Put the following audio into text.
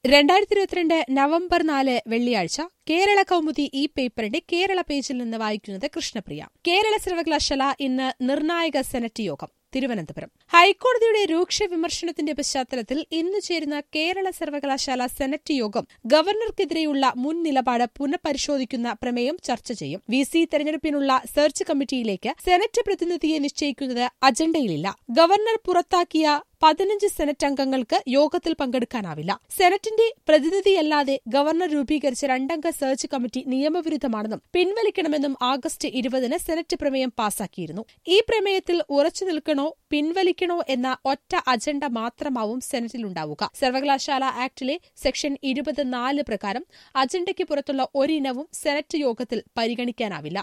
രണ്ടായിരത്തി ഇരുപത്തിരണ്ട് നവംബർ നാല് വെള്ളിയാഴ്ച കേരള കൗമുദി ഈ പേപ്പറിന്റെ കേരള പേജിൽ നിന്ന് വായിക്കുന്നത് കൃഷ്ണപ്രിയ കേരള സർവകലാശാല ഇന്ന് നിർണായക സെനറ്റ് യോഗം തിരുവനന്തപുരം ഹൈക്കോടതിയുടെ രൂക്ഷ വിമർശനത്തിന്റെ പശ്ചാത്തലത്തിൽ ഇന്ന് ചേരുന്ന കേരള സർവകലാശാല സെനറ്റ് യോഗം ഗവർണർക്കെതിരെയുള്ള മുൻ നിലപാട് പുനഃപരിശോധിക്കുന്ന പ്രമേയം ചർച്ച ചെയ്യും വി സി തെരഞ്ഞെടുപ്പിനുള്ള സെർച്ച് കമ്മിറ്റിയിലേക്ക് സെനറ്റ് പ്രതിനിധിയെ നിശ്ചയിക്കുന്നത് അജണ്ടയിലില്ല ഗവർണർ പുറത്താക്കിയ പതിനഞ്ച് സെനറ്റ് അംഗങ്ങൾക്ക് യോഗത്തിൽ പങ്കെടുക്കാനാവില്ല സെനറ്റിന്റെ പ്രതിനിധിയല്ലാതെ ഗവർണർ രൂപീകരിച്ച രണ്ടംഗ സെർച്ച് കമ്മിറ്റി നിയമവിരുദ്ധമാണെന്നും പിൻവലിക്കണമെന്നും ആഗസ്റ്റ് ഇരുപതിന് സെനറ്റ് പ്രമേയം പാസാക്കിയിരുന്നു ഈ പ്രമേയത്തിൽ ഉറച്ചു നിൽക്കണോ പിൻവലിക്കണോ എന്ന ഒറ്റ അജണ്ട മാത്രമാവും സെനറ്റിലുണ്ടാവുക സർവകലാശാല ആക്ടിലെ സെക്ഷൻ ഇരുപത് നാല് പ്രകാരം അജണ്ടയ്ക്ക് പുറത്തുള്ള ഒരിനവും സെനറ്റ് യോഗത്തിൽ പരിഗണിക്കാനാവില്ല